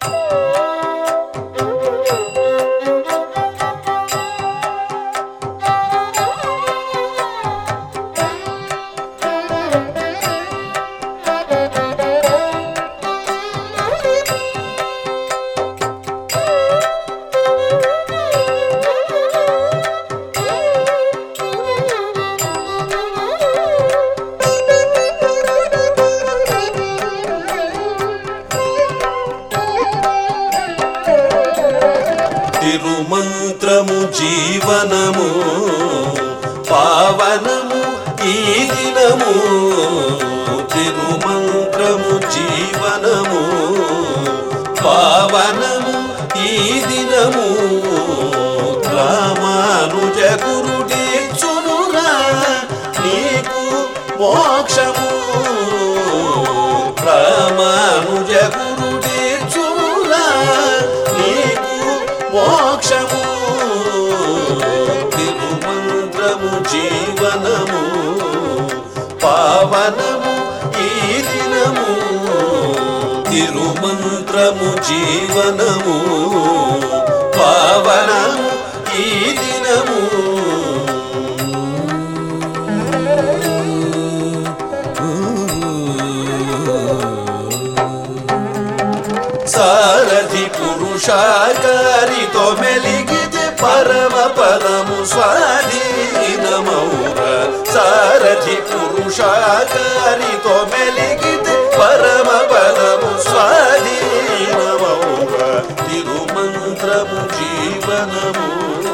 తిరుమంత్రము జీవనము పావనము ఈ దినము తిరుమంత్రము జీవనము పావనము ఈ దినము రామానుజ గురుడీచునురా నీకు మోక్షము రామానుజ గురుడీచునురా నీకు మోక్షము తిరుమంత్రము జీవనము పావనము ఈ దినము తిరుమంత్రము జీవనము పావనము ఈ దినము సారథి పురుషాకారితో మెలిగితే పరమ పదము స్వాధీనమౌర సారథి పురుషాకారితో మెలిగితే పరమ పదము స్వాధీనమౌర తిరుమంత్రము జీవనము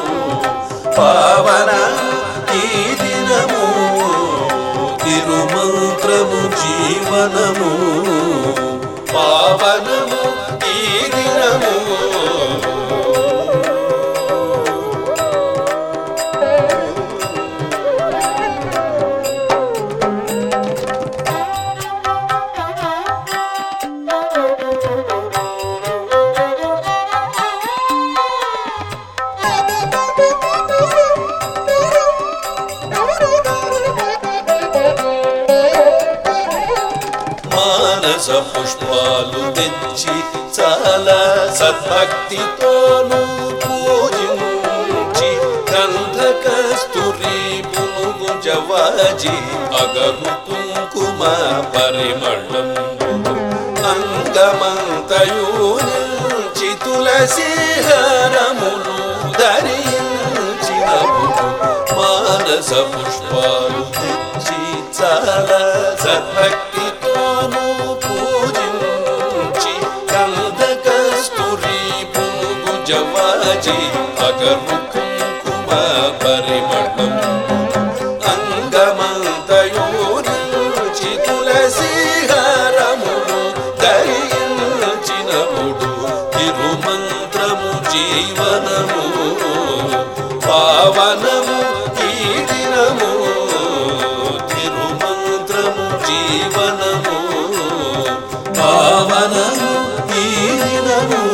పావన ఈ దినము తిరుమంత్రము జీవనము పావనము ఈ దినము మానస పుష్పాలు తెచ్చి చాలా సద్భక్తితోను పూజించి గంధ కస్తూరి పునుగు జవాజి అగరు కుంకుమ పరిమళం అంగమంతయూనించి తులసి హారములు ధరించినప్పుడు మానస పుష్పాలు తెచ్చి చాలా సద్భక్తితోను పూజించి గంధ కస్తూరి పునుగు జవాజి అగరు కుంకుమ పరిమళం అంగమంతయోనించి తులసి హారములు ధరించినప్పుడు తిరుమంత్రము జీవనము పావనము ఈ దినము తిరుమంత్రము జీవనము పావనము ఈ దినము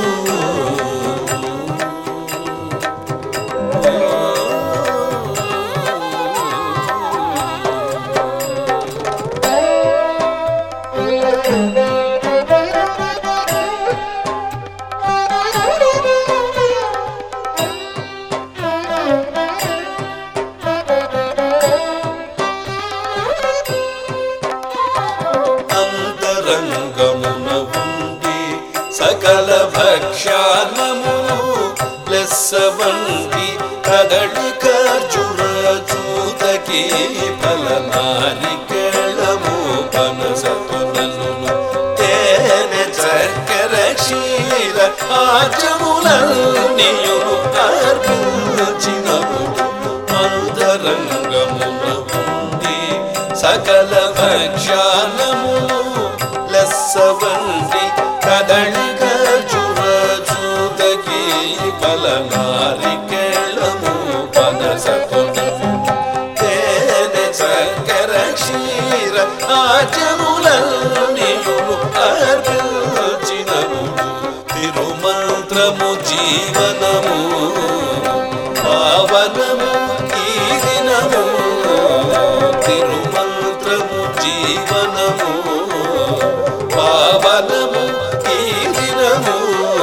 అంతరంగమున ఉండి సకల భక్ష్యాన్నమును లెస్స వంటి కదడి ఖర్జుర చూతకి ఫలనారికేళము పనసతులను తేనె చక్కెర క్షీర ఆచములన్నీయును అర్పించినప్పుడు అంతరంగమున ఉండి సకల భక్ష్యానమును లెస్స వంటి కదళి ఖర్జుర చూతకి బలనారికేళము పనసతులను తేనె చక్కెర క్షీర ఆచములన్నీయును అర్పించినప్పుడు తిరుమంత్రము జీవనము పావనము ఈ దినము తిరుమంత్రము జీవనము పావనము ఈ దినము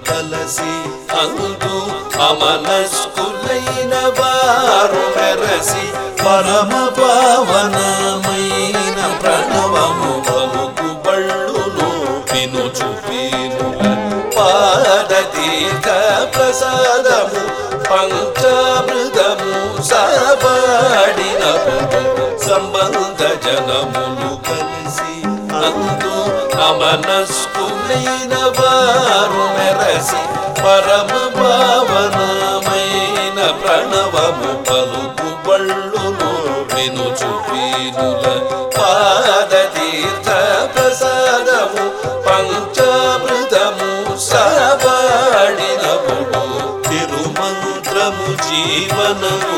కలసి అందు అమనస్కులైన వారు మెరసి పరమ పావనమైన ప్రణవము పలుకు బళ్ళును వినుచు పీనుల పాదతీర్థ ప్రసాదము పంచామృతము సబడినప్పుడు సంబంధ జనములు కలిసి అందు అమనస్కులైన వారు మెరసి పరమ భావనమైన ప్రణవము పలుకు బళ్ళును వినుచు పీనుల పాదతీర్థ ప్రసాదము పంచామృతము సబడినప్పుడు తిరుమంత్రము జీవనము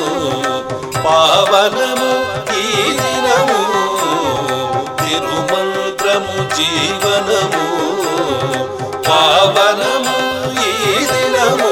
పావనము ఈ దినము తిరుమంత్రము జీవనము పావనము ఈ దినము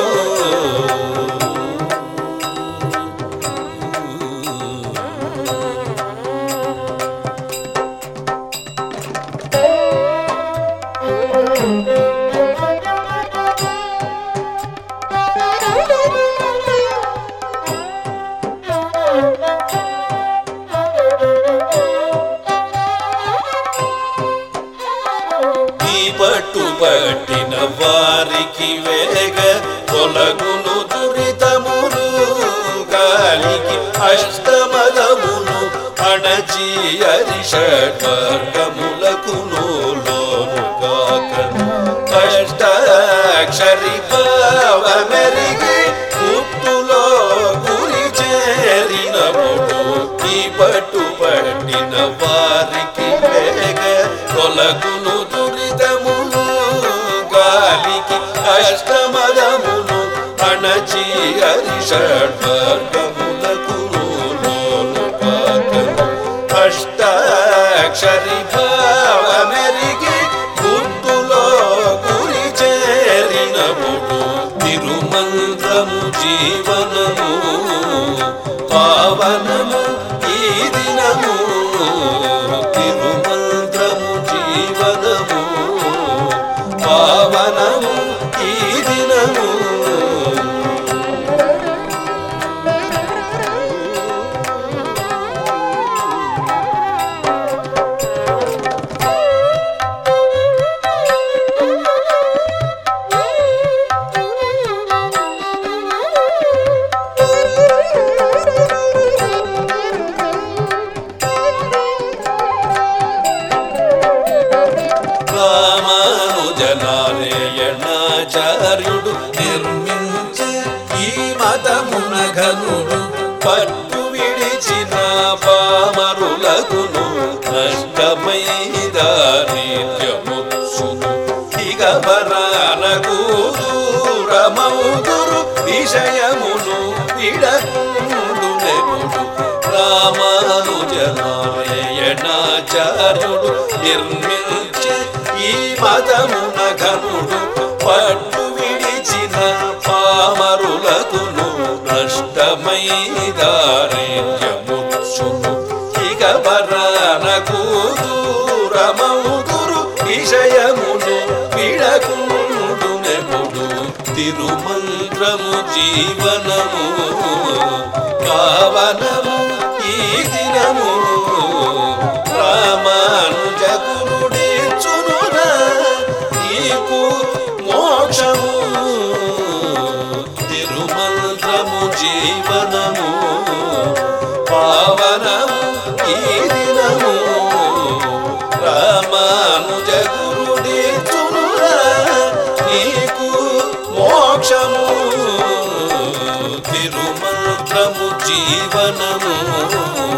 ఈ పట్టు పట్టిన వారికి వేగ తొలగును దురితములు గాలికి అష్టమదమును అణచి అరిషట్వర్గములకును లోను కాకను అష్టాక్షరి భావమెరిగి పుట్టులో గురి చేరినప్పుడు ఈ పట్టు పట్టిన వారికి వేగ తొలగును దురితములు గాలికి అష్టమదమును అణచి అరిషడ్వర్గములకును లోను పాకను అష్టాక్షరి భావమెరిగి గుర్తులో గురి చేరినప్పుడు తిరుమంత్రము జీవనము పావనము ఈ దినము తిరుమంత్రము జీవనము పావనము ఈ దినము రామానుజనారాయణాచార్యుడు నిర్మించే ఈ మతమున ఘనుడు పట్టు విడిచిన పామరులకును నష్టమై దారిద్ర్యముత్సును ఇక పరాలకు దూరమౌదురు విషయమును విడకుండునెప్పుడు రామానుజనారాయణాచార్యుడు నిర్మించే ఈ మతమున ఘనుడు పట్టు విడిచిన పామరులకును నష్టమై దారిద్ర్యముచ్చును ఇక పరానకు దూరమౌదురు విషయమును విడకుండునెప్పుడు తిరుమంత్రము జీవనము పావనము ఈ దినము రామానుజ గురుడేచునునా నీకు మోక్షము తిరుమంత్రము జీవనము పావనము ఈ దినము రామానుజ గురుడేచునునా నీకు మోక్షము తిరుమంత్రము జీవనము